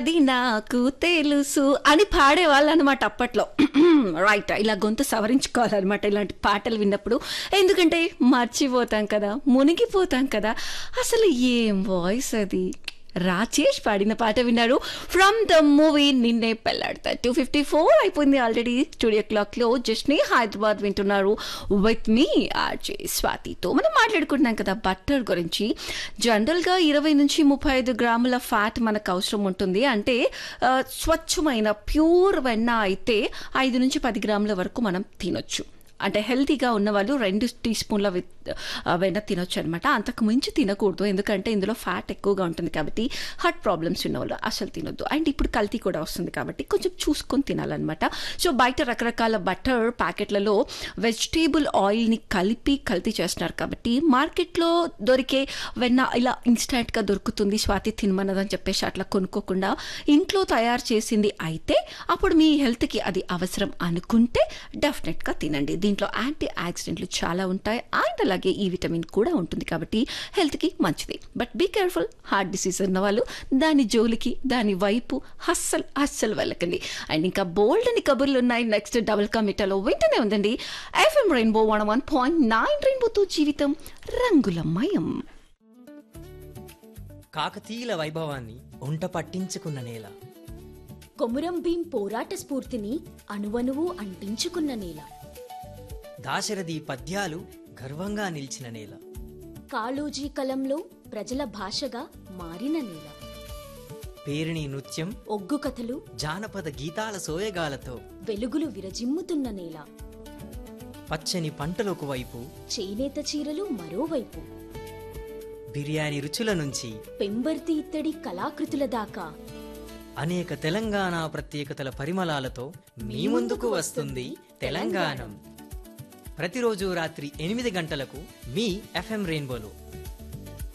అది నాకు తెలుసు అని పాడేవాళ్ళు అనమాట అప్పట్లో రైట్ ఇలా గొంతు సవరించుకోవాలన్నమాట ఇలాంటి పాటలు విన్నప్పుడు ఎందుకంటే మర్చిపోతాం కదా మునిగిపోతాం కదా అసలు ఏం వాయిస్ అది రాజేష్ పాడిన పాట విన్నారు from the movie Ninne Pelladatha two fifty four అయిపోయింది ఆల్రెడీ స్టూడియో క్లాక్లో జస్ట్ని హైదరాబాద్ వింటున్నారు విత్ మీ ఆర్జే స్వాతితో మనం మాట్లాడుకుంటున్నాం కదా బట్టర్ గురించి జనరల్గా ఇరవై నుంచి ముప్పై ఐదు గ్రాముల ఫ్యాట్ మనకు అవసరం ఉంటుంది అంటే ఆ, స్వచ్ఛమైన ప్యూర్ వెన్న అయితే ఐదు నుంచి పది గ్రాముల వరకు మనం తినొచ్చు అంటే హెల్తీగా ఉన్న వాళ్ళు రెండు టీ స్పూన్ల విత్ ఆ, వెన్న తినొచ్చు అనమాట అంతకు మించి తినకూడదు ఎందుకంటే ఇందులో ఫ్యాట్ ఎక్కువగా ఉంటుంది కాబట్టి హార్ట్ ప్రాబ్లమ్స్ ఉన్న వాళ్ళు అసలు తినొద్దు అండ్ ఇప్పుడు కల్తీ కూడా వస్తుంది కాబట్టి కొంచెం చూసుకొని తినాలన్నమాట సో బయట రకరకాల బటర్ ప్యాకెట్లలో వెజిటేబుల్ ఆయిల్ని కలిపి కల్తీ చేస్తున్నారు కాబట్టి మార్కెట్లో దొరికే వెన్న ఇలా ఇన్స్టెంట్గా దొరుకుతుంది స్వాతి తినమన్నదని చెప్పేసి అట్లా కొనుక్కోకుండా ఇంట్లో తయారు చేసింది అయితే అప్పుడు మీ హెల్త్కి అది అవసరం అనుకుంటే డెఫినెట్గా తినండి దీంట్లో యాంటీ ఆక్సిడెంట్లు చాలా ఉంటాయి అండ్ అలాగే ఈ విటమిన్ కూడా ఉంటుంది కాబట్టి హెల్త్కి మంచిది but be careful heart disease ఉన్న వాళ్ళు దాని జోలికి దాని వైపు అస్సలు అస్సలు వెళ్ళకండి అండ్ ఇంకా బోల్డ్ అని కబుర్లు ఉన్నాయి నెక్స్ట్ డబుల్ కమిటాలో వెంటనే ఉందండి FM Rainbow one one point nine రెయిన్బోతో జీవితం రంగులమయం కాకతీయుల వైభవాన్ని ఒంట పట్టించుకున్న నేల కొమురం భీం పోరాట స్ఫూర్తిని అణువణువు అంటించుకున్న నేల దాశరథి పద్యాలు గర్వంగా నిలిచిన నేల కాళోజీ కలంలో ప్రజల భాషగా మారిన నేల పేరిణి నృత్యం ఒగ్గు కథలు జానపద గీతాల సోయగాలతో వెలుగులు విరజిమ్ముతున్న నేల పచ్చని పంటలకు వైపు చేనేత చీరలు మరోవైపు బిర్యానీ రుచుల నుంచి పెంబర్తి ఇత్తడి కళాకృతుల దాకా అనేక తెలంగాణ ప్రత్యేకతల పరిమళాలతో మీ ముందుకు వస్తుంది తెలంగాణం ప్రతిరోజు రాత్రి ఎనిమిది గంటలకు మీ ఎఫ్ఎం రెయిన్బోలో